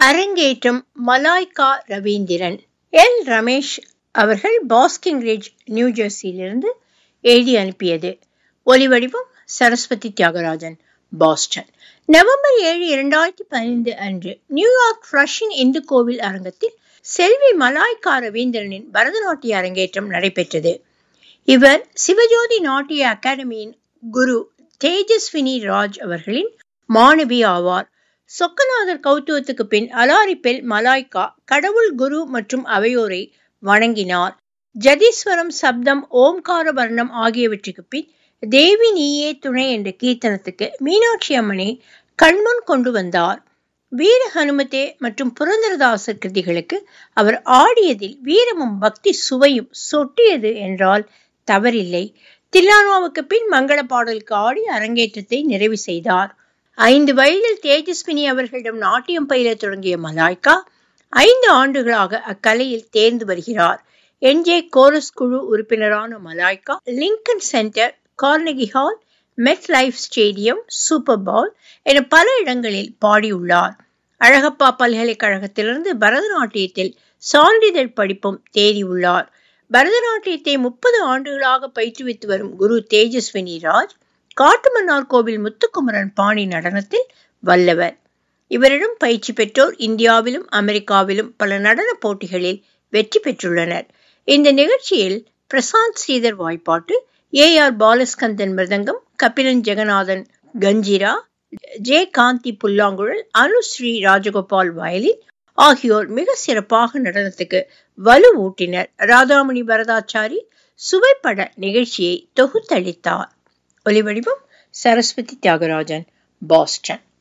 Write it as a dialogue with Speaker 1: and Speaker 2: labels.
Speaker 1: அரங்கேற்றம் மலாய்கா ரவீந்திரன் எல் ரமேஷ் அவர்கள் basking ridge new ஜெர்சியிலிருந்து எழுதி அனுப்பியது ஒலிவடிவம் சரஸ்வதி தியாகராஜன் பாஸ்டன் நவம்பர் ஏழு இரண்டாயிரத்தி பதினைந்து அன்று நியூயார்க் ஃப்ளஷிங் இந்து கோவில் அரங்கத்தில் செல்வி மலாய்கா ரவீந்திரனின் பரதநாட்டிய அரங்கேற்றம் நடைபெற்றது இவர் சிவஜோதி நாட்டிய அகாடமியின் குரு தேஜஸ்வினி ராஜ் அவர்களின் மாணவி ஆவார் சொக்கநாதர் கௌத்துவத்துக்கு பின் அலாரிப்பெல் மலாய்கா கடவுள் குரு மற்றும் அவையோரை வணங்கினார் ஜதீஸ்வரம் சப்தம் ஓம்கார வர்ணம் ஆகியவற்றுக்கு பின் தேவி நீயே துணை என்ற கீர்த்தனத்துக்கு மீனாட்சி அம்மனை கண்முன் கொண்டு வந்தார் வீர ஹனுமதே மற்றும் புரந்தரதாசர் கிருதிகளுக்கு அவர் ஆடியதில் வீரமும் பக்தி சுவையும் சொட்டியது என்றால் தவறில்லை தில்லானாவுக்கு பின் மங்கள பாடலுக்கு ஆடி அரங்கேற்றத்தை நிறைவு செய்தார் ஐந்து வயதில் தேஜஸ்வினி அவர்களிடம் நாட்டியம் பயில தொடங்கிய மலாய்கா ஐந்து ஆண்டுகளாக அக்கலையில் தேர்ந்து வருகிறார் என்ஜே கோரஸ் குழு உறுப்பினரான Malaika Lincoln Center Carnegie Hall MetLife stadium Super Bowl என பல இடங்களில் பாடியுள்ளார் அழகப்பா பல்கலைக்கழகத்திலிருந்து பரதநாட்டியத்தில் சான்றிதழ் படிப்பும் தேடியுள்ளார் பரதநாட்டியத்தை முப்பது ஆண்டுகளாக பயிற்றுவித்து வரும் குரு தேஜஸ்வினி ராஜ் காட்டுமன்னார் கோவில் முத்துக்குமரன் பாணி நடனத்தில் வல்லவர் இவரிடம் பயிற்சி பெற்றோர் இந்தியாவிலும் அமெரிக்காவிலும் பல நடன போட்டிகளில் வெற்றி பெற்றுள்ளனர் இந்த நிகழ்ச்சியில் பிரசாந்த் ஸ்ரீதர் வாய்ப்பாட்டு A R Balaskandan mridangam Kapilan Jeganathan kanjira J Gandhi புல்லாங்குழல் அனுஸ்ரீ ராஜகோபால் வயலின் ஆகியோர் மிக சிறப்பாக நடனத்துக்கு வலு ஊட்டினர் ராதாமணி பரதாச்சாரி சுவைப்பட நிகழ்ச்சியை தொகுத்தளித்தார் ஒலிவடிவம் சரஸ்வதி தியாகராஜன் பாஸ்டன்